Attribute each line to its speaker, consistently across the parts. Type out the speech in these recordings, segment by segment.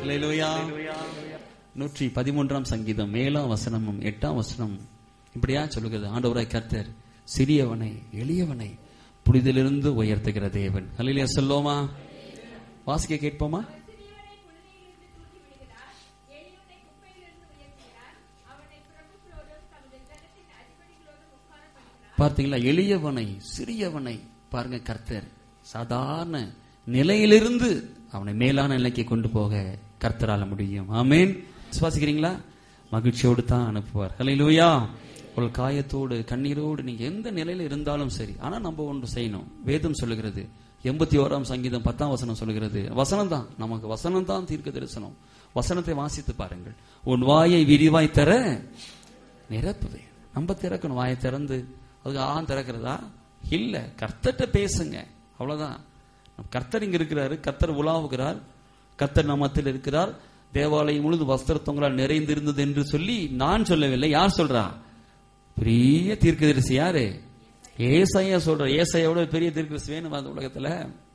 Speaker 1: அல்லேலூயா நூற்றி பதிமூன்றாம் சங்கீதம் ஏழாம் வசனமும் எட்டாம் வசனம் இப்படியா சொல்லுகிறது ஆண்டவராய் கர்த்தர் சிறியவனை எளியவனை புனிதிலிருந்து உயர்த்துகிற தேவன் அல்லையா சொல்லோமா வாசிக்க கேட்போமா பார்த்தீங்களா எளியவனை சிறியவனை பாருங்க கர்த்தர் சாதாரண நிலையிலிருந்து அவனை மேலான நிலைக்கு கொண்டு போக கர்த்தரால முடியும் ஆமேன் விசுவாசிக்கிறீங்களா மகிழ்ச்சியோடு தான் அனுப்புவார் ஹalleluya ஒரு காயத்தோடு கண்ணீரோடு நீங்க எந்த நிலையில இருந்தாலும் சரி ஆனா நம்ம ஒன்று செய்யணும் வேதம் சொல்லுகிறது எண்பத்தி ஓராம் சங்கீதம் பத்தாம் வசனம் சொல்லுகிறது வசனம் தான் நமக்கு வசனம் தான் தீர்க்க தரிசனம் வசனத்தை வாசித்து பாருங்கள் உன் வாயை விரிவாய் தர நிரப்புவேன் நம்ம திறக்கணும் வாயை திறந்து அதுக்கு ஆன் திறக்கிறதா இல்ல கர்த்தர்ட்ட பேசுங்க அவ்வளவுதான் நம்ம கர்த்தர் இங்க இருக்கிறாரு கர்த்தர் உலாவுகிறார் கர்த்தர் நம்மத்தில் இருக்கிறார் தேவாலயம் முழுது வஸ்திரத்தவங்களால் நிறைந்திருந்தது என்று சொல்லி நான் சொல்லவில்லை யார் சொல்றா பெரிய தீர்க்கதரிசி யாரு ஏசாயா சொல்ற ஏசாயோட பெரிய தீர்க்கதரிசி வேணும் அந்த உலகத்துல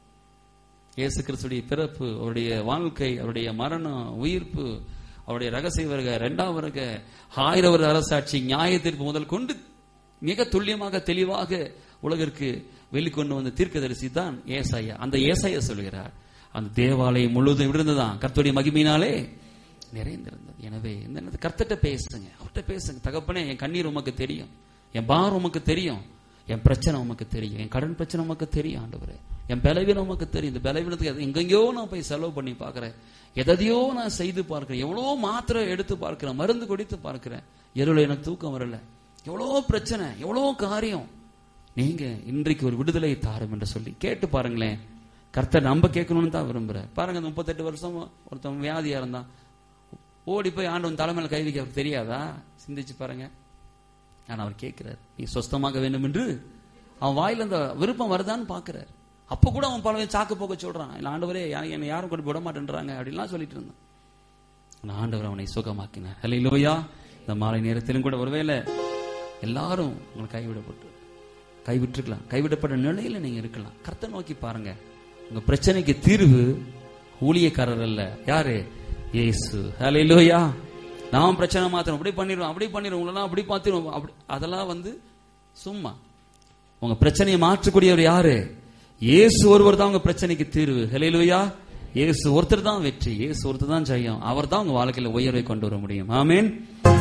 Speaker 1: இயேசு கிறிஸ்துடைய பிறப்பு அவருடைய வாழ்க்கை அவருடைய மரணம் உயிர்ப்பு அவருடைய ரகசிய வருக இரண்டாம் வருக ஆயிரம் வருட அரசாட்சி நியாய தீர்ப்பு முதல் கொண்டு மிக துல்லியமாக தெளிவாக உலகிற்கு வெளிக்கொண்டு வந்த தீர்க்கதரிசி தான் ஏசாயா அந்த ஏசாயா சொல்கிறார் அந்த தேவாலயம் முழுவதும் இருந்ததுதான் கர்த்தருடைய மகிமையினாலே நிறைந்திருந்தது எனவே இந்த நேரத்துல கர்த்தர்ட்ட பேசுங்க அவர்கிட்ட பேசுங்க தகப்பனே என் கண்ணீர் உமக்கு தெரியும் என் பாரம் உமக்கு தெரியும் என் பிரச்சனை உமக்கு தெரியும் என் கடன் பிரச்சனை உமக்கு தெரியும் ஆண்டவரே என் பலவீனம் உமக்கு தெரியும் இந்த பலவீனத்துக்கு அது எங்கெங்கயோ நான் போய் செலவு பண்ணி பார்க்கிறேன் எதையோ நான் செய்து பார்க்கிறேன் எவ்வளோ மாத்திரை எடுத்து பார்க்கிறேன் மருந்து குடித்து பார்க்கிறேன் இரவுல எனக்கு தூக்கம் வரல எவ்வளோ பிரச்சனை எவ்வளோ காரியம் நீங்க இன்றைக்கு ஒரு விடுதலை தாரும் என்று சொல்லி கேட்டு பாருங்களேன் கர்த்தர் நம்ம கேட்கணும்னு தான் விரும்புறேன் பாருங்க இந்த முப்பத்தெட்டு வருஷம் ஒருத்தன் வியாதியா இருந்தான் ஓடி போய் ஆண்டவன் தலைமையில கை வைக்க அவருக்கு தெரியாதா சிந்திச்சு பாருங்க ஆனா அவர் கேட்கிறார் நீ சொஸ்தமாக வேண்டும் என்று அவன் வாயில அந்த விருப்பம் வருதான்னு பாக்குறாரு அப்ப கூட அவன் பல சாக்கு போக்க சொல்றான் இல்ல ஆண்டவரே யா- என்னை யாரும் கொண்டு போய் விட மாட்டேன்றாங்க அப்படின்லாம் சொல்லிட்டு இருந்தான் ஆனா ஆண்டவர் அவனை சுகமாக்கினார் ஹalleluya இந்த மாலை நேரத்திலும் கூட ஒருவேளை எல்லாரும் உங்களை கைவிடப்பட்டு கைவிட்டிருக்கலாம் கைவிடப்பட்ட நிலையில நீங்க இருக்கலாம் கர்த்தர் நோக்கி பாருங்க உங்க பிரச்சனைக்கு தீர்வு ஊழியக்காரர் அல்ல யாரு இயேசு ஹalleluya நான் பிரச்சனை மாத்திரம் அப்படி பண்ணிடுவோம் அப்படி பண்ணிடுவோம் உங்களெல்லாம் அப்படி பார்த்துருவோம் அப்படி அதெல்லாம் வந்து சும்மா உங்க பிரச்சனையை மாற்றக்கூடியவர் யாரு இயேசு ஒருவர் தான் உங்க பிரச்சனைக்கு தீர்வு ஹalleluya இயேசு ஒருத்தர் தான் வெற்றி இயேசு ஒருத்தர் தான் ஜெயம் அவர் தான் உங்க வாழ்க்கையில உயர்வை கொண்டு வர முடியும் ஆமென்